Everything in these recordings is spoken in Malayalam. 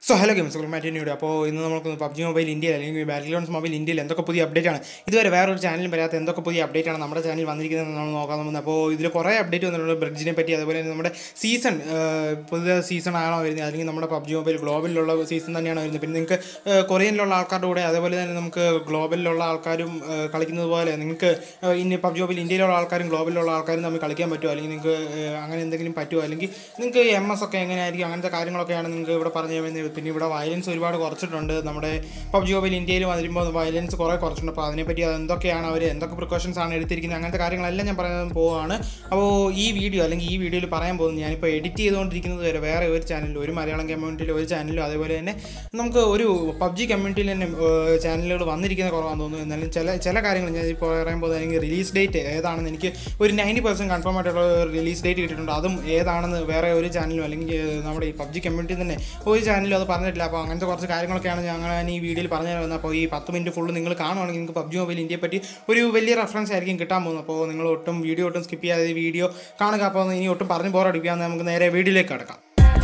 സോ ഹലോ ഗെയിംസ് മാറ്റിനിയുടെ അപ്പോൾ ഇന്ന് നമുക്ക് പബ്ജി മൊബൈൽ ഇന്ത്യയിൽ അല്ലെങ്കിൽ ബാറ്റിൽ ഗ്രൗണ്ട്സ് മൊബൈൽ ഇന്ത്യയിൽ എന്തൊക്കെ പുതിയ അപ്ഡേറ്റ് ആണ് ഇതുവരെ വേറൊരു ചാനലും വരാത്ത എന്തൊക്കെ പുതിയ അപ്ഡേറ്റ് ആണ് നമ്മുടെ ചാനൽ വന്നിരിക്കുന്നത് നമ്മൾ നോക്കാൻ പോകുന്നത് അപ്പോൾ ഇതിൽ കുറേ അപ്ഡേറ്റ് വന്നിട്ടുണ്ട് ബ്രിഡ്ജിനെ പറ്റി അതുപോലെ തന്നെ നമ്മുടെ സീസൺ പുതിയ സീസൺ ആണോ വരുന്നത് അല്ലെങ്കിൽ നമ്മുടെ പബ്ജി മൊബൈൽ ഗ്ലോബലിലുള്ള സീസൺ തന്നെയാണോ വരുന്നത് പിന്നെ നിങ്ങൾക്ക് കൊറിയനിലുള്ള ആൾക്കാരുടെ കൂടെ അതേപോലെ തന്നെ നമുക്ക് ഗ്ലോബലിലുള്ള ആൾക്കാരും ഏഹ്, കളിക്കുന്നത് പോലെ നിങ്ങൾക്ക് ഏഹ്, ഇനി പബ്ജി മൊബൈൽ ഇന്ത്യയിലുള്ള ആൾക്കാരും ഗ്ലോബലിലുള്ള ആൾക്കാരും തമ്മിൽ കളിക്കാൻ പറ്റുമോ അല്ലെങ്കിൽ നിങ്ങൾക്ക് ഏഹ്, അങ്ങനെ എന്തെങ്കിലും പറ്റുമോ അല്ലെങ്കിൽ നിങ്ങൾക്ക് എം എസ് ഒക്കെ എങ്ങനെയായിരിക്കും അങ്ങനത്തെ കാര്യങ്ങളൊക്കെയാണ് നിങ്ങൾക്ക് ഇവിടെ പറഞ്ഞു തരുന്നത് പിന്നെ ഇവിടെ വയലൻസ് ഒരുപാട് കുറച്ചിട്ടുണ്ട് നമ്മുടെ പബ്ജി മൊബൈൽ ഇന്ത്യയിൽ വരുമ്പോൾ വയലൻസ് കുറേ കുറച്ചിട്ടുണ്ട് അപ്പോൾ അതിനെപ്പറ്റി അത് എന്തൊക്കെയാണ് അവർ എന്തൊക്കെ പ്രിക്കോഷൻസ് ആണ് എടുത്തിരിക്കുന്നത് അങ്ങനത്തെ കാര്യങ്ങളെല്ലാം ഞാൻ പറയാൻ പോവുകയാണ് അപ്പോൾ ഈ വീഡിയോ അല്ലെങ്കിൽ ഈ വീഡിയോയിൽ പറയാൻ പോകുന്നത് ഞാനിപ്പോൾ എഡിറ്റ് ചെയ്തുകൊണ്ടിരിക്കുന്നത് വരെ വേറെ ഒരു ചാനലിൽ ഒരു മലയാളം കമ്മ്യൂണിറ്റിയിൽ ഒരു ചാനലിലും അതേപോലെ തന്നെ നമുക്ക് ഒരു പബ്ജി കമ്മ്യൂണിറ്റിയിൽ തന്നെ ചാനലുകൾ വന്നിരിക്കുന്ന കുറവാണെന്ന് തോന്നുന്നു എന്നാലും ചില ചില കാര്യങ്ങൾ ഞാൻ ഇപ്പോൾ പറയാൻ പോകുന്നത് അല്ലെങ്കിൽ റിലീസ് ഡേറ്റ് ഏതാണെന്ന് എനിക്ക് ഒരു നയൻറ്റി പെർസെൻറ്റ് കൺഫേം ആയിട്ടുള്ള റിലീസ് ഡേറ്റ് കിട്ടിയിട്ടുണ്ട് അതും ഏതാണെന്ന് വേറെ ഒരു ചാനലും അല്ലെങ്കിൽ ഏഹ്, നമ്മുടെ ഈ പബ്ജി കമ്മ്യൂണിറ്റി തന്നെ ഒരു ചാനലും അത് പറഞ്ഞിട്ടില്ല അപ്പോൾ അങ്ങനത്തെ കുറച്ച് കാര്യങ്ങളൊക്കെയാണ് ഞങ്ങൾ ഞാൻ ഈ വീഡിയോയിൽ പറഞ്ഞു തരുന്നത് അപ്പോൾ ഈ പത്ത് മിനിറ്റ് ഫുള്ള് നിങ്ങൾ കാണുവാണെങ്കിൽ നിങ്ങൾക്ക് പബ്ജി മൊബൈൽ ഇന്ത്യയെ പറ്റി ഒരു വലിയ റെഫറൻസ് ആയിരിക്കും കിട്ടാൻ പോകുന്നത് അപ്പോൾ നിങ്ങൾ ഒട്ടും വീഡിയോ ഒട്ടും സ്കിപ്പ് ചെയ്യാതെ വീഡിയോ കാണുക അപ്പോൾ ഇനി ഒട്ടും പറഞ്ഞ് ബോറടിക്കാതെ നമുക്ക് നേരെ വീഡിയോയിലേക്ക് കിടക്കാം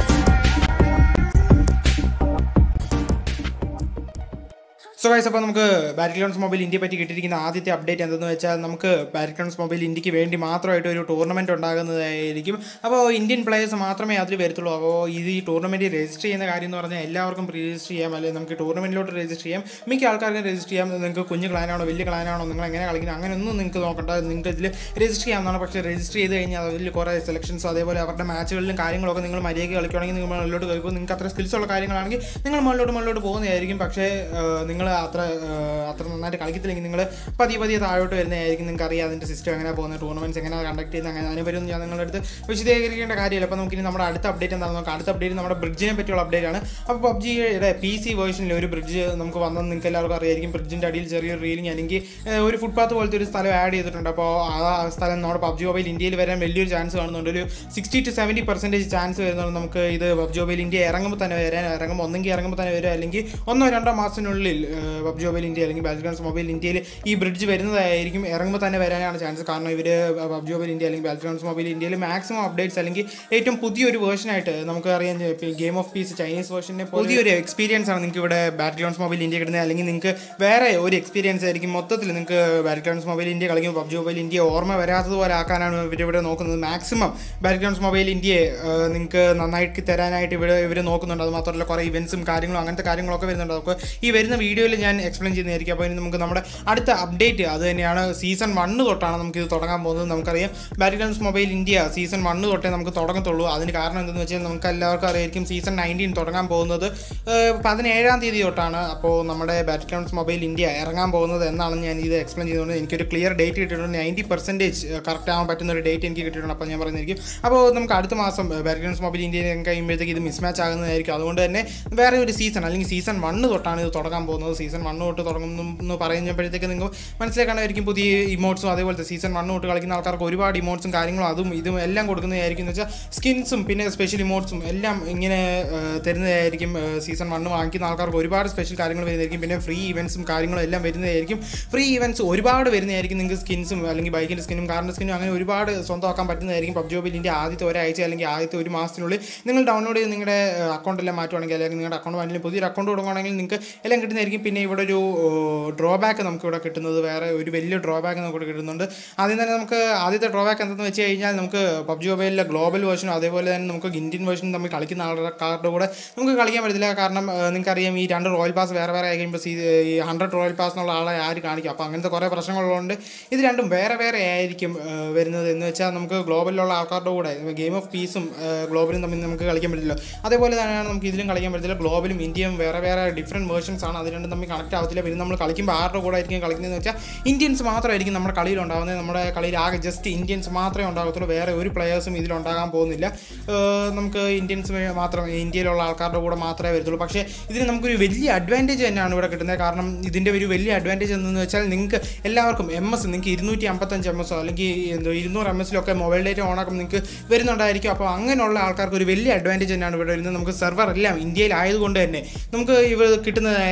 സോ ഗൈസ് അപ്പോൾ നമുക്ക് ബാറ്റിക്ലോൺസ് മൊബൈൽ ഇന്ത്യയെ പറ്റി കിട്ടിയിരിക്കുന്ന ആദ്യത്തെ അപ്ഡേറ്റ് എന്തെന്ന് വെച്ചാൽ നമുക്ക് ബാറ്റിക്ലോൺസ് മൊബൈൽ ഇന്ത്യക്ക് വേണ്ടി മാത്രമായിട്ട് ഒരു ടൂർണമെൻറ്റ് ഉണ്ടാകുന്നതായിരിക്കും അപ്പോൾ ഇന്ത്യൻ പ്ലേയേഴ്സ് മാത്രമേ അതിൽ വരത്തുള്ളൂ അപ്പോൾ ഇത് ഈ ടൂർണമെൻറ്റ് രജിസ്റ്റർ ചെയ്യുന്ന കാര്യം എന്ന് പറഞ്ഞാൽ എല്ലാവർക്കും രജിസ്റ്റർ ചെയ്യാം അല്ലെങ്കിൽ നമുക്ക് ടൂർണമെൻറ്റിലോട്ട് രജിസ്റ്റർ ചെയ്യാം മിക്ക ആൾക്കാർക്കും രജിസ്റ്റർ ചെയ്യാം നിങ്ങൾക്ക് കുഞ്ഞ് ക്ലാനാണോ വലിയ ക്ലാനാണോ നിങ്ങൾ എങ്ങനെ കളിക്കുന്നത് അങ്ങനെയൊന്നും നിങ്ങൾക്ക് നോക്കണ്ട നിങ്ങൾക്ക് ഇതിൽ രജിസ്റ്റർ ചെയ്യാവുന്നതാണ് പക്ഷേ രജിസ്റ്റർ ചെയ്ത് കഴിഞ്ഞാൽ അതിൽ കുറേ സെലക്ഷൻസ് അതേപോലെ അവരുടെ മാച്ചുകളിലും കാര്യങ്ങളൊക്കെ നിങ്ങൾ മര്യാദയ്ക്ക് കളിക്കുകയാണെങ്കിൽ നിങ്ങൾ മുകളിലോട്ട് കളിക്കുമ്പോൾ നിങ്ങൾക്ക് അത്ര സ്കിൽസ് ഉള്ള കാര്യങ്ങളാണെങ്കിൽ നിങ്ങൾ മുകളിലോട്ട് മുകളിലോട്ട് പോകുന്നതായിരിക്കും പക്ഷേ നിങ്ങൾ അത്ര ആ, അത്ര നന്നായിട്ട് കളിക്കത്തില്ലെങ്കിൽ നിങ്ങൾ പതിയെ പതിയെ താഴോട്ട് വരുന്നതായിരിക്കും നിങ്ങൾക്ക് അറിയാം അതിൻ്റെ സിസ്റ്റം എങ്ങനെ പോകുന്നത് ടൂർണമെൻറ്റ്സ് എങ്ങനെ കണ്ടക്ട് ചെയ്യുന്നത് അങ്ങനെ അതിനെപ്പറ്റി ഞാൻ നിങ്ങളുടെ അടുത്ത് വിശദീകരിക്കേണ്ട കാര്യമില്ല അപ്പോൾ നമുക്കിനി നമ്മുടെ അടുത്ത അപ്ഡേറ്റ് എന്താണെന്ന് നോക്കാം അടുത്ത അപ്ഡേറ്റ് നമ്മുടെ ബ്രിഡ്ജിനെ പറ്റിയുള്ള അപ്ഡേറ്റ് ആണ് അപ്പോൾ പബ്ജിയുടെ പി സി വേർഷനിൽ ഒരു ബ്രിഡ്ജ് നമുക്ക് വന്നെന്ന് നിങ്ങൾക്ക് എല്ലാവർക്കും അറിയായിരിക്കും ബ്രിഡ്ജിൻ്റെ അടിയിൽ ചെറിയൊരു റീലിംഗ് അല്ലെങ്കിൽ ഏഹ്, ഒരു ഫുട്പാത്ത് പോലത്തെ ഒരു സ്ഥലം ആഡ് ചെയ്തിട്ടുണ്ട് അപ്പോൾ ആ സ്ഥലം നമ്മുടെ പബ്ജി മൊബൈൽ ഇന്ത്യയിൽ വരാൻ വലിയൊരു ചാൻസ് കാണുന്നുണ്ട് ഒരു sixty two seventy percentage chance വരുന്നുണ്ട് നമുക്ക് ഇത് പബ്ജി മൊബൈൽ ഇന്ത്യ ഇറങ്ങുമ്പോൾ തന്നെ വരാൻ ഇറങ്ങുമ്പോൾ ഒന്നെങ്കിൽ ഇറങ്ങുമ്പോൾ തന്നെ വരും അല്ലെങ്കിൽ ഒന്നോ രണ്ടോ മാസത്തിനുള്ളിൽ പബ്ജി മൊബൈൽ ഇന്ത്യ അല്ലെങ്കിൽ ബാൽഗ്രാൻസ് മൊബൈൽ ഇന്ത്യയിൽ ഈ ബ്രിഡ്ജ് വരുന്നതായിരിക്കും ഇറങ്ങുമ്പോൾ തന്നെ വരാനാണ് ചാൻസ് കാരണം ഇവർ പബ്ജി മൊബൈൽ ഇന്ത്യ അല്ലെങ്കിൽ ബാൽഗ്രാൻസ് മൊബൈൽ ഇന്ത്യയിൽ മാക്സിമം അപ്ഡേറ്റ്സ് അല്ലെങ്കിൽ ഏറ്റവും പുതിയൊരു വേർഷനായിട്ട് നമുക്ക് അറിയാം ഗെയിം ഓഫ് പീസ് ചൈനീസ് വേർഷൻ്റെ പുതിയൊരു എക്സ്പീരിയൻസ് ആണ് നിങ്ങൾക്ക് ഇവിടെ ബാറ്റ് ഗ്രൗണ്ട്സ് മൊബൈൽ ഇന്ത്യ കിട്ടുന്നത് അല്ലെങ്കിൽ നിങ്ങൾക്ക് വേറെ ഒരു എക്സ്പീരിയൻസ് ആയിരിക്കും മൊത്തത്തിൽ നിങ്ങൾക്ക് ബാറ്റ് ഗ്രൗണ്ട്സ് മൊബൈൽ ഇന്ത്യ കളിക്കുമ്പോൾ പബ്ജി മൊബൈൽ ഇന്ത്യ ഓർമ്മ വരാത്തതുപോലെ ആക്കാനാണ് ഇവരിവിടെ നോക്കുന്നത് മാക്സിമം ബാറ്റ് ഗ്രൗണ്ട്സ് മൊബൈൽ ഇന്ത്യയെ നിങ്ങൾക്ക് നന്നായിട്ട് തരാനായിട്ട് ഇവിടെ ഇവർ നോക്കുന്നുണ്ട് അത് മാത്രമല്ല കുറേ ഇവൻസും കാര്യങ്ങളും അങ്ങനത്തെ കാര്യങ്ങളൊക്കെ വരുന്നുണ്ട് അതൊക്കെ ഈ വരുന്ന വീഡിയോയിൽ ഞാൻ എക്സ്പ്ലെയിൻ ചെയ്യുന്നതായിരിക്കും അപ്പോൾ ഇനി നമുക്ക് നമ്മുടെ അടുത്ത അപ്ഡേറ്റ് അത് തന്നെയാണ് സീസൺ വണ്ണ് തൊട്ടാണ് നമുക്ക് ഇത് തുടങ്ങാൻ പോകുന്നത് നമുക്കറിയാം battlegrounds mobile India season one തൊട്ടേ നമുക്ക് തുടങ്ങത്തുള്ളൂ അതിന് കാരണം എന്തെന്ന് വെച്ചാൽ നമുക്ക് എല്ലാവർക്കും അറിയായിരിക്കും സീസൺ നയൻറ്റീൻ തുടങ്ങാൻ പോകുന്നത് ഏഹ്, പതിനേഴാം തീയതി തൊട്ടാണ് അപ്പോൾ നമ്മുടെ ബാറ്റ് ഗ്രൗണ്ട്സ് മൊബൈൽ ഇന്ത്യ ഇറങ്ങാൻ പോകുന്നത് എന്നാണ് ഞാൻ ഇത് എക്സ്പ്ലെയിൻ ചെയ്തുകൊണ്ട് എനിക്കൊരു ക്ലിയർ ഡേറ്റ് കിട്ടിയിട്ടുണ്ട് നയൻറ്റി പെർസെൻറ്റേജ് കറക്റ്റ് ആവാൻ പറ്റുന്ന ഒരു ഡേറ്റ് എനിക്ക് കിട്ടിയിട്ടുണ്ട് അപ്പോൾ ഞാൻ പറയുന്നതായിരിക്കും അപ്പോൾ നമുക്ക് അടുത്ത മാസം ബാറ്റ് ഗ്രൗണ്ട്സ് മൊബൈൽ ഇന്ത്യയിൽ കഴിയുമ്പോഴത്തേക്ക് ഇത് മിസ്മാച്ച് ആകുന്നതായിരിക്കും അതുകൊണ്ട് തന്നെ വേറെ ഒരു സീസൺ അല്ലെങ്കിൽ സീസൺ വണ്ണ് തൊട്ടാണ് ഇത് തുടങ്ങാൻ പോകുന്നത് സീസൺ വണ്ണ് തൊട്ട് തുടങ്ങുന്നു എന്ന് പറയുമ്പോഴത്തേക്ക് നിങ്ങൾക്ക് മനസ്സിലാക്കാനായിരിക്കും പുതിയ ഇമോട്ട്സും അതേപോലത്തെ സീസൺ വണ്ണ് തൊട്ട് കളിക്കുന്ന ആൾക്കാർക്ക് ഒരുപാട് ഇമോട്ട്സും കാര്യങ്ങളും അതും ഇതും എല്ലാം കൊടുക്കുന്നതായിരിക്കും എന്ന് വെച്ചാൽ സ്കിൻസും പിന്നെ സ്പെഷ്യൽ ഇമോട്ട്സും എല്ലാം ഇങ്ങനെ ആ, തരുന്നതായിരിക്കും സീസൺ വണ്ണ് വാങ്ങിക്കുന്ന ആൾക്കാർക്ക് ഒരുപാട് സ്പെഷ്യൽ കാര്യങ്ങൾ വരുന്നതായിരിക്കും പിന്നെ ഫ്രീ ഇവൻസും കാര്യങ്ങളും എല്ലാം വരുന്നതായിരിക്കും ഫ്രീ ഇവൻസ് ഒരുപാട് വരുന്നതായിരിക്കും നിങ്ങൾക്ക് സ്കിൻസും അല്ലെങ്കിൽ ബൈക്കിൻ്റെ സ്കിന്നും കാറിൻ്റെ സ്കിന്നും അങ്ങനെ ഒരുപാട് സ്വന്തമാക്കാൻ പറ്റുന്നതായിരിക്കും പബ്ജി മൊബൈലിൻ്റെ ആദ്യത്തെ ഒരാഴ്ച അല്ലെങ്കിൽ ആദ്യത്തെ ഒരു മാസത്തിനുള്ളിൽ നിങ്ങൾ ഡൗൺലോഡ് ചെയ്ത് നിങ്ങളുടെ അക്കൗണ്ട് എല്ലാം മാറ്റുവാണെങ്കിൽ അല്ലെങ്കിൽ നിങ്ങളുടെ അക്കൗണ്ട് വേണമെങ്കിൽ പുതിയൊരു അക്കൗണ്ട് തുടങ്ങുകയാണെങ്കിൽ നിങ്ങൾക്ക് എല്ലാം കിട്ടുന്നതായിരിക്കും പിന്നെ ഇവിടെ ഒരു ഡ്രോബാക്ക് നമുക്ക് ഇവിടെ കിട്ടുന്നത് വേറെ ഒരു വലിയ ഡ്രോബാക്ക് നമുക്ക് ഇവിടെ കിട്ടുന്നുണ്ട് ആദ്യം തന്നെ നമുക്ക് ആദ്യത്തെ ഡ്രോബാക്ക് എന്തെന്ന് വെച്ച് കഴിഞ്ഞാൽ നമുക്ക് പബ്ജി മൊബൈലിലെ ഗ്ലോബൽ വേർഷനും അതേപോലെ തന്നെ നമുക്ക് ഇന്ത്യൻ വേർഷനും തമ്മിൽ കളിക്കുന്ന ആൾക്കാരുടെ കൂടെ നമുക്ക് കളിക്കാൻ പറ്റത്തില്ല കാരണം ഏഹ്, നിങ്ങൾക്കറിയാം ഈ രണ്ട് റോയൽ പാസ് വേറെ വേറെ ആയി കഴിയുമ്പോൾ സീ- ഈ ഹൺഡ്രഡ് റോയൽ പാസ് എന്നുള്ള ആളെ ആര് കാണിക്കും അപ്പോൾ അങ്ങനത്തെ കുറേ പ്രശ്നങ്ങളുള്ളതുകൊണ്ട് ഇത് രണ്ടും വേറെ വേറെ ആയിരിക്കും ഏഹ്, വരുന്നത് എന്ന് വെച്ചാൽ നമുക്ക് ഗ്ലോബലിലുള്ള ആൾക്കാരുടെ കൂടെ ഗെയിം ഓഫ് പീസും ഗ്ലോബലും തമ്മിൽ നമുക്ക് കളിക്കാൻ പറ്റില്ല അതേപോലെ തന്നെയാണ് നമുക്ക് ഇതിലും കളിക്കാൻ പറ്റത്തില്ല ഗ്ലോബലും ഇന്ത്യയും വേറെ വേറെ ഡിഫറെൻറ്റ് വേർഷൻസ് ആണ് അത് രണ്ടും തമ്മിൽ കണക്ട് ആവത്തില്ല പിന്നെ നമ്മൾ കളിക്കുമ്പോൾ ആരുടെ കൂടെ ആയിരിക്കും കളിക്കുന്നതെന്ന് വെച്ചാൽ ഇന്ത്യൻസ് മാത്രമായിരിക്കും നമ്മുടെ കളിയിൽ ഉണ്ടാകുന്നത് നമ്മുടെ കളിയിൽ ആകെ ജസ്റ്റ് ഇന്ത്യൻസ് മാത്രമേ ഉണ്ടാകത്തുള്ളൂ വേറെ ഒരു പ്ലെയേഴ്സും ഇതിലുണ്ടാകാൻ പോകുന്നില്ല ഏഹ് നമുക്ക് ഇന്ത്യൻസ് മാത്രം ഇന്ത്യയിലുള്ള ആൾക്കാരുടെ കൂടെ മാത്രമേ വരത്തുള്ളൂ പക്ഷേ ഇതിന് നമുക്കൊരു വലിയ അഡ്വാൻറ്റേജ് തന്നെയാണ് ഇവിടെ കിട്ടുന്നത് കാരണം ഇതിൻ്റെ ഒരു വലിയ അഡ്വാൻറ്റേജ് എന്തെന്ന് വെച്ചാൽ നിങ്ങൾക്ക് എല്ലാവർക്കും എം എസ് നിങ്ങൾക്ക് ഇരുന്നൂറ്റി അമ്പത്തഞ്ച് എം എസോ അല്ലെങ്കിൽ എന്തോ ഇരുന്നൂറ് എം എസിലൊക്കെ മൊബൈൽ ഡേറ്റ ഓണാക്കും നിങ്ങൾക്ക് വരുന്നുണ്ടായിരിക്കും അപ്പോൾ അങ്ങനെയുള്ള ആൾക്കാർക്ക് ഒരു വലിയ അഡ്വാൻറ്റേജ് തന്നെയാണ് ഇവിടെ വരുന്നത് നമുക്ക് സെർവർ എല്ലാം ഇന്ത്യയിലായതുകൊണ്ട് തന്നെ നമുക്ക് ഇവ കിട്ടുന്നതായിരിക്കും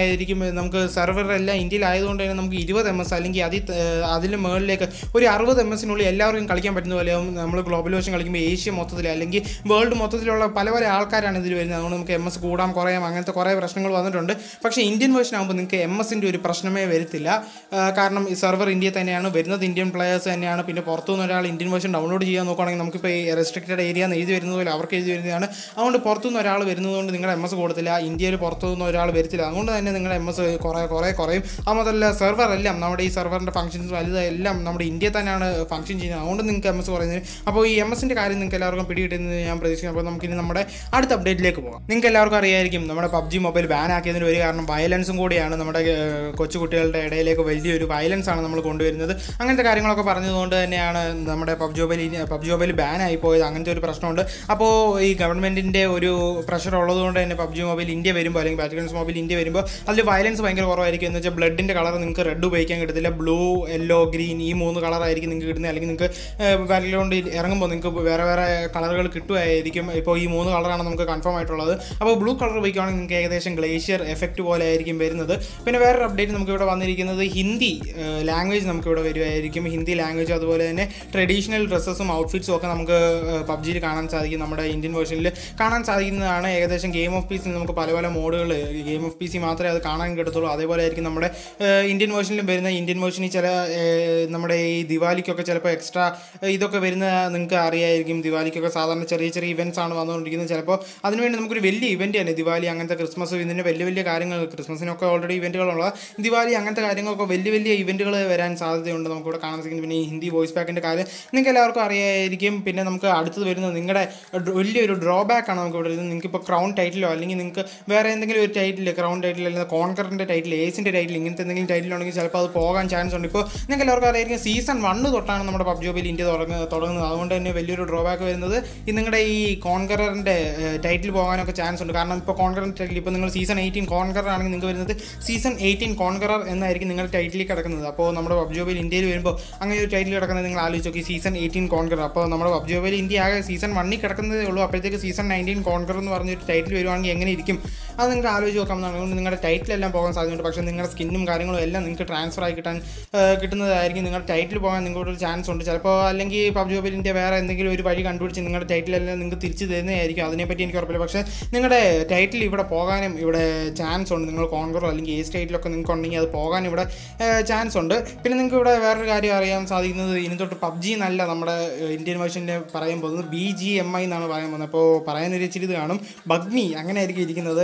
നമുക്ക് സെർവറെല്ലാം ഇന്ത്യയിലായതുകൊണ്ട് തന്നെ നമുക്ക് ഇരുപത് എം എസ് അല്ലെങ്കിൽ അതിൽ അതിന് മുകളിലേക്ക് ഒരു അറുപത് എം എസിനുള്ളിൽ എല്ലാവർക്കും കളിക്കാൻ പറ്റുന്ന പോലെ നമ്മൾ ഗ്ലോബൽ വേർഷൻ കളിക്കുമ്പോൾ ഏഷ്യ മൊത്തത്തിൽ അല്ലെങ്കിൽ വേൾഡ് മൊത്തത്തിലുള്ള പല പല ആൾക്കാരാണ് ഇതിൽ വരുന്നത് അതുകൊണ്ട് നമുക്ക് എം എസ് കൂടാം കുറയാം അങ്ങനത്തെ കുറേ പ്രശ്നങ്ങൾ വന്നിട്ടുണ്ട് പക്ഷേ ഇന്ത്യൻ വേർഷൻ ആകുമ്പോൾ നിങ്ങൾക്ക് എം എസിൻ്റെ ഒരു പ്രശ്നമേ വരത്തില്ല ആ, കാരണം ഈ സെർവർ ഇന്ത്യയിൽ തന്നെയാണ് വരുന്നത് ഇന്ത്യൻ പ്ലെയേഴ്സ് തന്നെയാണ് പിന്നെ പുറത്തുനിന്ന് ഒരാൾ ഇന്ത്യൻ വേർഷൻ ഡൗൺലോഡ് ചെയ്യാൻ നോക്കുകയാണെങ്കിൽ നമുക്കിപ്പോൾ ഈ റെസ്ട്രിക്റ്റഡ് ഏരിയ എന്ന് എഴുതി വരുന്നത് പോലെ അവർക്ക് എഴുതി വരുന്നതാണ് അതുകൊണ്ട് പുറത്തുനിന്ന് ഒരാൾ വരുന്നതുകൊണ്ട് നിങ്ങളുടെ എം എസ് കൊടുത്തില്ല ഇന്ത്യയിൽ പുറത്തുനിന്ന് ഒരാൾ വരത്തില്ല അതുകൊണ്ട് തന്നെ നിങ്ങളുടെ എം എസ് കുറേ കുറേ കുറയും അത് മാത്രമല്ല സെർവർ എല്ലാം നമ്മുടെ ഈ സെർവറിൻ്റെ ഫംഗ്ഷൻസ് വലുത് എല്ലാം നമ്മുടെ ഇന്ത്യയിൽ തന്നെയാണ് ഫംഗ്ഷൻ ചെയ്യുന്നത് അതുകൊണ്ട് നിങ്ങൾക്ക് എം എസ് പറയുന്നത് അപ്പോൾ ഈ എം എസിൻ്റെ കാര്യം നിങ്ങൾക്ക് എല്ലാവർക്കും പിടികിട്ടുന്നത് ഞാൻ പ്രതീക്ഷിക്കുന്നു അപ്പോൾ നമുക്കിനി നമ്മുടെ അടുത്ത അപ്ഡേറ്റിലേക്ക് പോകാം നിങ്ങൾക്ക് എല്ലാവർക്കും അറിയായിരിക്കും നമ്മുടെ പബ്ജി മൊബൈൽ ബാൻ ആക്കിയതിന് ഒരു കാരണം വയലൻസും കൂടിയാണ് നമ്മുടെ ഏഹ്, കൊച്ചു കുട്ടികളുടെ ഇടയിലേക്ക് വലിയൊരു വയലൻസ് ആണ് നമ്മൾ കൊണ്ടുവരുന്നത് അങ്ങനത്തെ കാര്യങ്ങളൊക്കെ പറഞ്ഞതുകൊണ്ട് തന്നെയാണ് നമ്മുടെ PUBG mobile PUBG mobile ban ആയി പോയത് അങ്ങനത്തെ ഒരു പ്രശ്നമുണ്ട് അപ്പോൾ ഈ ഗവൺമെൻറ്റിൻ്റെ ഒരു പ്രഷർ ഉള്ളതുകൊണ്ട് തന്നെ പബ്ജി മൊബൈൽ ഇന്ത്യ വരുമ്പോൾ അല്ലെങ്കിൽ ബാറ്റിക്കൻസ് മൊബൈൽ ഇന്ത്യ വരുമ്പോൾ അതിൽ വയലൻസ് ഭയങ്കര കുറവായിരിക്കും എന്ന് വെച്ചാൽ ബ്ലഡിൻ്റെ കളർ നിങ്ങൾക്ക് റെഡ് ഉപയോഗിക്കാൻ കിട്ടത്തില്ല ബ്ലൂ യെല്ലോ ഗ്രീൻ ഈ മൂന്ന് കളറായിരിക്കും നിങ്ങൾക്ക് കിട്ടുന്നത് അല്ലെങ്കിൽ നിങ്ങൾക്ക് ബാറ്റിലോണ്ട് ഇറങ്ങുമ്പോൾ നിങ്ങൾക്ക് വേറെ വേറെ കളറുകൾ കിട്ടുമായിരിക്കും ഇപ്പോൾ ഈ മൂന്ന് കളറാണ് നമുക്ക് കൺഫേം ആയിട്ടുള്ളത് അപ്പോൾ ബ്ലൂ കളർ ഉപയോഗിക്കുകയാണെങ്കിൽ നിങ്ങൾക്ക് ഏകദേശം ഗ്ലേഷ്യർ എഫക്റ്റ് പോലെ ആയിരിക്കും വരുന്നത് പിന്നെ വേറൊരു അപ്ഡേറ്റ് നമുക്ക് ഇവിടെ വന്നിരിക്കുന്നത് ഹിന്ദി ലാംഗ്വേജ് നമുക്ക് ഇവിടെ വരുമായിരിക്കും ഹിന്ദി ലാംഗ്വേജ് അതുപോലെ തന്നെ ട്രഡീഷണൽ ഡ്രസ്സസും ഔട്ട്ഫിറ്റ്സും ഒക്കെ നമുക്ക് പബ്ജിയിൽ കാണാൻ സാധിക്കും നമ്മുടെ ഇന്ത്യൻ വേർഷനിൽ കാണാൻ സാധിക്കുന്നതാണ് ഏകദേശം ഗെയിം ഓഫ് പീസിൽ നമുക്ക് പല പല മോഡുകൾ ഗെയിം ഓഫ് പി സി മാത്രമേ അത് കാണാൻ കിട്ടത്തുള്ളൂ അതേപോലെ ആയിരിക്കും നമ്മുടെ ഏഹ്, ഇന്ത്യൻ വേർഷനിലും വരുന്ന ഇന്ത്യൻ വേർഷനിൽ ചില ഏഹ്, നമ്മുടെ ഈ ദിവാലിക്കൊക്കെ ചിലപ്പോൾ എക്സ്ട്രാ ഇതൊക്കെ വരുന്ന നിങ്ങൾക്ക് അറിയായിരിക്കും ദിവാലിക്കൊക്കെ സാധാരണ ചെറിയ ചെറിയ ഇവൻറ്റ്സ് ആണ് വന്നുകൊണ്ടിരിക്കുന്നത് ചിലപ്പോൾ അതിനുവേണ്ടി നമുക്കൊരു വലിയ ഇവൻറ്റ് തന്നെ ദിവാലി അങ്ങനത്തെ ക്രിസ്മസ് ഇതിൻ്റെ വലിയ വലിയ കാര്യങ്ങൾ ക്രിസ്മസിനൊക്കെ ഓൾറെഡി ഇവൻറ്റുകളുള്ള ദിവാലി അങ്ങനത്തെ കാര്യങ്ങളൊക്കെ വലിയ വലിയ ഇവൻറ്റുകൾ വരാൻ സാധ്യതയുണ്ട് നമുക്കിവിടെ കാണാൻ സാധിക്കും പിന്നെ ഈ ഹിന്ദി വോയിസ് പാക്കിൻ്റെ കാര്യം നിങ്ങൾക്ക് എല്ലാവർക്കും അറിയായിരിക്കും പിന്നെ നമുക്ക് അടുത്തത് വരുന്നത് നിങ്ങളുടെ ഡ്ര- വലിയൊരു ഡ്രോബാക്ക് ആണ് നമുക്ക് ഇവിടെ വരുന്നത് നിങ്ങൾക്ക് ഇപ്പോൾ ക്രൗൺ ടൈറ്റിലോ അല്ലെങ്കിൽ നിങ്ങൾക്ക് വേറെ എന്തെങ്കിലും ഒരു ടൈറ്റിൽ ക്രൗൺ ടൈറ്റിൽ അല്ലെങ്കിൽ കോൺകറിൻ്റെ ടൈറ്റിൽ ഏസിൻ്റെ ടൈറ്റിൽ ഇങ്ങനത്തെ എന്തെങ്കിലും ടൈറ്റിൽ ഉണ്ടെങ്കിൽ ചിലപ്പോൾ അത് പോകാൻ ചാൻസ് ഉണ്ട് ഇപ്പോൾ നിങ്ങൾക്ക് എല്ലാവർക്കും അറിയായിരിക്കും സീസൺ വണ്ണ് തൊട്ടാണ് നമ്മുടെ പബ്ജി മൊബൈൽ ഇന്ത്യ തുടങ്ങുന്നത് തുടങ്ങുന്നത് അതുകൊണ്ട് തന്നെ വലിയൊരു ഡ്രോബാക്ക് വരുന്നത് ഈ നിങ്ങളുടെ ഈ കോൺകറിൻ്റെ ടൈറ്റിൽ പോകാനൊക്കെ ചാൻസ് ഉണ്ട് കാരണം ഇപ്പോൾ കോൺകറിൻ്റെ ടൈറ്റിൽ ഇപ്പോൾ നിങ്ങൾ സീസൺ എയ്റ്റീൻ കോൺകറർ ആണെങ്കിൽ നിങ്ങൾക്ക് വരുന്നത് സീസൺ എയ്റ്റീൻ കോൺകറർ എന്നായിരിക്കും നിങ്ങളുടെ ടൈറ്റിൽ കിടക്കുന്നത് അപ്പോൾ നമ്മുടെ പബ്ജി മൊബൈൽ ഇന്ത്യയിൽ വരുമ്പോൾ അങ്ങനെ ഒരു ടൈറ്റിൽ കിടക്കുന്നത് നിങ്ങൾ ആലോചിച്ച് നോക്കി സീസൺ എയ്റ്റീൻ കോൺകറർ അപ്പോൾ നമ്മുടെ പബ്ജി മൊബൈൽ ഇന്ത്യ ആകെ സീസൺ വണ്ണിൽ കിടക്കുന്നതേ ഉള്ളൂ അപ്പോഴത്തേക്ക് സീസൺ നയൻറ്റീൻ കോൺകർ എന്ന് പറഞ്ഞൊരു ടൈറ്റിൽ വരുവാണെങ്കിൽ എങ്ങനെ ഇരിക്കും അത് നിങ്ങൾക്ക് ആലോചിച്ച് നോക്കാവുന്നതാണ് അതുകൊണ്ട് നിങ്ങളുടെ ടൈറ്റിലെല്ലാം പോകാൻ സാധ്യതയുണ്ട് പക്ഷേ നിങ്ങളുടെ സ്കിന്നും കാര്യങ്ങളും എല്ലാം നിങ്ങൾക്ക് ട്രാൻസ്ഫർ ആയി കിട്ടാൻ ആ, കിട്ടുന്നതായിരിക്കും നിങ്ങളുടെ ടൈറ്റിൽ പോകാൻ നിങ്ങൾക്ക് ഒരു ചാൻസ് ഉണ്ട് ചിലപ്പോൾ അല്ലെങ്കിൽ പബ്ജി മൊബൈൽ ഇന്ത്യ വേറെ എന്തെങ്കിലും ഒരു വഴി കണ്ടുപിടിച്ച് നിങ്ങളുടെ ടൈറ്റിലെല്ലാം നിങ്ങൾക്ക് തിരിച്ച് തരുന്നതായിരിക്കും അതിനെപ്പറ്റി എനിക്ക് ഉറപ്പില്ല പക്ഷേ നിങ്ങളുടെ ടൈറ്റിൽ ഇവിടെ പോകാനും ഇവിടെ ചാൻസ് ഉണ്ട് നിങ്ങൾ കോൺഗ്രോ അല്ലെങ്കിൽ ഏ സ്റ്റേറ്റിലൊക്കെ നിങ്ങൾക്ക് ഉണ്ടെങ്കിൽ അത് പോകാൻ ഇവിടെ ചാൻസ് ഉണ്ട് പിന്നെ നിങ്ങൾക്ക് ഇവിടെ വേറൊരു കാര്യം അറിയാൻ സാധിക്കുന്നത് ഇനി തൊട്ട് പബ്ജി എന്നല്ല നമ്മുടെ ഏഹ്, ഇന്ത്യൻ വേർഷനിൽ പറയാൻ പോകുന്നത് ബി ജി എം ഐ എന്നാണ് പറയാൻ പോകുന്നത് അപ്പോൾ പറയാനൊരു ഇച്ചിരി ഇത് കാണും ബഗ്മി അങ്ങനെ ആയിരിക്കും ഇരിക്കുന്നത്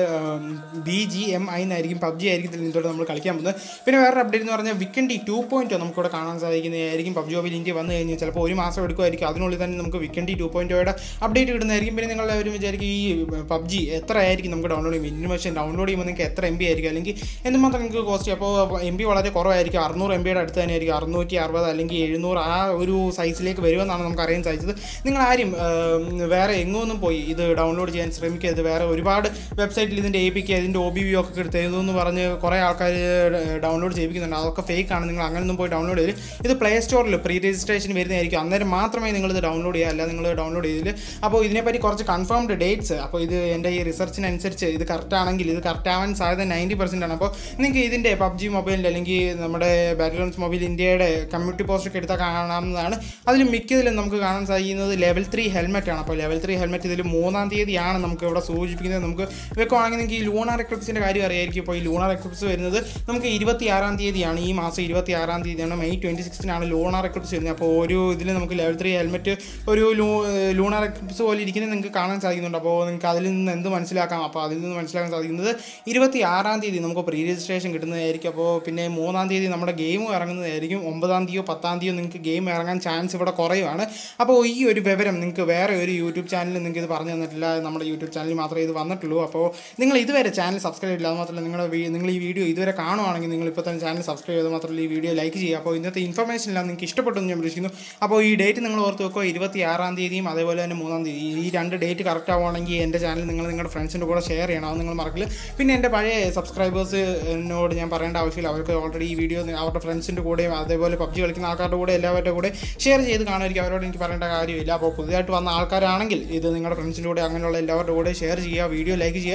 ബി ജി എം ഐ എന്നായിരിക്കും പബ്ജി ആയിരിക്കും ഇതിൽ തൊട്ട് നമ്മൾ കളിക്കാൻ പോകുന്നത് പിന്നെ വേറൊരു അപ്ഡേറ്റ് എന്ന് പറഞ്ഞാൽ വിക്കൻഡി ടു പോയിൻറ്റോ നമുക്കിവിടെ കാണാൻ സാധിക്കുന്നതായിരിക്കും പബ്ജി മൊബൈൽ ഇന്ത്യ വന്നു കഴിഞ്ഞാൽ ചിലപ്പോൾ ഒരു മാസം എടുക്കുമായിരിക്കും അതിനുള്ളിൽ തന്നെ നമുക്ക് വിക്കൻഡി ടു പോയിൻറ്റോയുടെ അപ്ഡേറ്റ് കിട്ടുന്നതായിരിക്കും പിന്നെ നിങ്ങൾ എല്ലാവരും വിചാരിക്കും ഈ പബ്ജി എത്ര ആയിരിക്കും നമുക്ക് ഡൗൺലോഡ് ചെയ്യുമ്പോൾ ഇൻഫർമേഷൻ ഡൗൺലോഡ് ചെയ്യുമ്പോൾ നിങ്ങൾക്ക് എത്ര എം ബി ആയിരിക്കും അല്ലെങ്കിൽ എന്തുമാത്രം നിങ്ങൾക്ക് കോസ്റ്റ് അപ്പോൾ എം ബി വളരെ കുറവായിരിക്കും അറുന്നൂറ് എം ബിയുടെ അടുത്ത് തന്നെ ആയിരിക്കും അറുന്നൂറ്റി അറുപത് അല്ലെങ്കിൽ എഴുന്നൂറ് ആ ഒരു സൈസിലേക്ക് വരുമെന്നാണ് നമുക്ക് അറിയാൻ സാധിച്ചത് നിങ്ങൾ ആരും ഏം, വേറെ എങ്ങൊന്നും പോയി ഇത് ഡൗൺലോഡ് ചെയ്യാൻ ശ്രമിക്കരുത് വേറെ ഒരുപാട് വെബ്സൈറ്റിൽ ഇതിൻ്റെ എ പി കെ ഇതിൻ്റെ ഒ ബി വി ഒക്കെ എടുത്ത് എഴുതുമെന്ന് പറഞ്ഞ് കുറേ ആൾക്കാർ ഡൗൺലോഡ് ചെയ്യിപ്പിക്കുന്നുണ്ട് അതൊക്കെ ഫേക്ക് ആണ് നിങ്ങൾ അങ്ങനെയൊന്നും പോയി ഡൗൺലോഡ് ചെയ്ത് ഇത് പ്ലേ സ്റ്റോറിൽ പ്രീ രജിസ്ട്രേഷൻ വരുന്നതായിരിക്കും അന്നേരം മാത്രമേ നിങ്ങൾ ഇത് ഡൗൺലോഡ് ചെയ്യുക അല്ല നിങ്ങൾ ഡൗൺലോഡ് ചെയ്തില്ല അപ്പോൾ ഇതിനെപ്പറ്റി കുറച്ച് കൺഫേംഡ് ഡേറ്റ്സ് അപ്പോൾ ഇത് എൻ്റെ ഈ റിസർച്ചിനനുസരിച്ച് ഇത് കറക്റ്റ് ആണെങ്കിൽ ഇത് കറക്റ്റ് ആവാൻ സാധ്യത നയൻറ്റി പെർസെൻ്റ് ആണ് അപ്പോൾ നിങ്ങൾക്ക് ഇതിൻ്റെ പബ്ജി മൊബൈലിൻ്റെ അല്ലെങ്കിൽ നമ്മുടെ ബാറ്റിലോൺസ് മൊബൈൽ ഇന്ത്യയുടെ കമ്മ്യൂണിറ്റി പോസ്റ്റ് ഒക്കെ എടുത്താൽ കാണാവുന്നതാണ് അതിൽ മിക്കതിലും നമുക്ക് കാണാൻ സാധിക്കുന്നത് ലെവൽ ത്രീ ഹെൽമെറ്റ് ആണ് അപ്പോൾ ലെവൽ ത്രീ ഹെൽമെറ്റ് ഇതിൽ മൂന്നാം തീയതിയാണ് നമുക്ക് ഇവിടെ സൂചിപ്പിക്കുന്നത് നമുക്ക് വെക്കുവാണെങ്കിൽ നിങ്ങൾക്ക് ഈ ലൂണാർ എക്ലിപ്സിൻ്റെ കാര്യം അറിയായിരിക്കും ഇപ്പോൾ ഈ ലൂണാർ എക്ലിപ്സ് വരുന്നത് നമുക്ക് ഇരുപത്തി ആറാം തീയതിയാണ് ഈ മാസം ഇരുപത്തി ആറാം തീയതിയാണ് മെയ് ട്വൻറ്റി സിക്സ്റ്റിനാണ് ലൂണാർ എക്ലിപ്സ് വരുന്നത് അപ്പോൾ ഒരു ഇതിൽ നമുക്ക് ലെവൽ ത്രീ ഹെൽമെറ്റ് ഒരു ലൂ ലൂണാർ എക്ലിപ്സ് പോലെ ഇരിക്കുന്നത് നിങ്ങൾക്ക് കാണാൻ സാധിക്കുന്നുണ്ട് അപ്പോൾ നിങ്ങൾക്ക് അതിൽ നിന്ന് എന്ത് മനസ്സിലാക്കാം അപ്പോൾ അതിൽ നിന്ന് മനസ്സിലാക്കാൻ സാധിക്കുന്നത് ഇരുപത്തി ആറാം തീയതി നമുക്ക് പ്രീ രജിസ്ട്രേഷൻ കിട്ടുന്നതായിരിക്കും അപ്പോൾ പിന്നെ മൂന്നാം തീയതി നമ്മുടെ ഗെയിം ഇറങ്ങുന്നതായിരിക്കും ഒമ്പതാം തീയതിയോ പത്താം തീയതിയോ നിങ്ങൾക്ക് ഗെയിം ഇറങ്ങാൻ ചാൻസ് ഇവിടെ കുറയുവാണ് അപ്പോൾ ഈ ഒരു വിവരം നിങ്ങൾക്ക് വേറെ ഒരു യൂട്യൂബ് ചാനലിൽ നിങ്ങൾക്ക് ഇത് പറഞ്ഞു തന്നിട്ടില്ല നമ്മുടെ യൂട്യൂബ് ചാനലിൽ മാത്രമേ ഇത് വന്നിട്ടുള്ളൂ അപ്പോൾ നിങ്ങൾ ഇതുവരെ ചാനൽ സബ്സ്ക്രൈബ് ചെയ്യില്ല അത് മാത്രമല്ല നിങ്ങളുടെ വീ- നിങ്ങൾ ഈ വീഡിയോ ഇതുവരെ കാണുവാണെങ്കിൽ നിങ്ങൾ ഇപ്പോൾ തന്നെ ചാനൽ സബ്സ്ക്രൈബ് ചെയ്ത് മാത്രമല്ല ഈ വീഡിയോ ലൈക്ക് ചെയ്യുക അപ്പോൾ ഇന്നത്തെ ഇൻഫർമേഷൻ എല്ലാം നിങ്ങൾക്ക് ഇഷ്ടപ്പെട്ടു എന്ന് ഞാൻ പ്രതീക്ഷിക്കുന്നു അപ്പോൾ ഈ ഡേറ്റ് നിങ്ങൾ ഓർത്ത് വെക്കുക ഇരുപത്തി ആറാം തീയതിയും അതേപോലെ തന്നെ മൂന്നാം തീയതി ഈ രണ്ട് ഡേറ്റ് കറക്റ്റ് ആവുകയാണെങ്കിൽ എൻ്റെ ചാനൽ നിങ്ങൾ നിങ്ങളുടെ ഫ്രണ്ട്സിൻ്റെ കൂടെ ഷെയർ ചെയ്യണം അത് നിങ്ങൾ മറക്കില്ല പിന്നെ എൻ്റെ പഴയ സബ്സ്ക്രൈബേഴ്സിനോട് ഞാൻ പറയേണ്ട ആവശ്യമില്ല അവർക്ക് ഓൾറെഡി ഈ വീഡിയോ അവരുടെ ഫ്രണ്ട്സിൻ്റെ കൂടെയും അതേപോലെ പബ്ജി കളിക്കുന്ന ആൾക്കാരുടെ കൂടെ എല്ലാവരുടെ കൂടെ ഷെയർ ചെയ്ത് കാണുമായിരിക്കും അവരോട് എനിക്ക് പറയേണ്ട കാര്യമില്ല അപ്പോൾ പുതിയതായിട്ട് വന്ന ആൾക്കാരാണെങ്കിൽ ഇത് നിങ്ങളുടെ ഫ്രണ്ട്സിൻ്റെ കൂടെ അങ്ങനെയുള്ള എല്ലാവരുടെ കൂടെ ഷെയർ ചെയ്യുക വീഡിയോ ലൈക്ക് ചെയ്യുക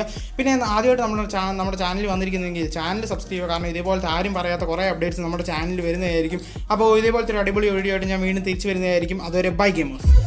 പിന്നെ ആദ്യമായിട്ട് നമ്മുടെ ചാനൽ നമ്മുടെ ചാനൽ വന്നിരിക്കുന്നെങ്കിൽ ചാനൽ സബ്സ്ക്രൈബ് ചെയ്യുക കാരണം ഇതേപോലത്തെ ആരും പറയാത്ത കുറേ അപ്ഡേറ്റ്സ് നമ്മുടെ ചാനലിൽ വരുന്നതായിരിക്കും അപ്പോൾ ഇതേപോലത്തെ ഒരു അടിപൊളി വീഡിയോ ആയിട്ട് ഞാൻ വീണ്ടും തിരിച്ചു വരുന്നതായിരിക്കും അതുവരെ ബൈ ഗെയിമേഴ്സ്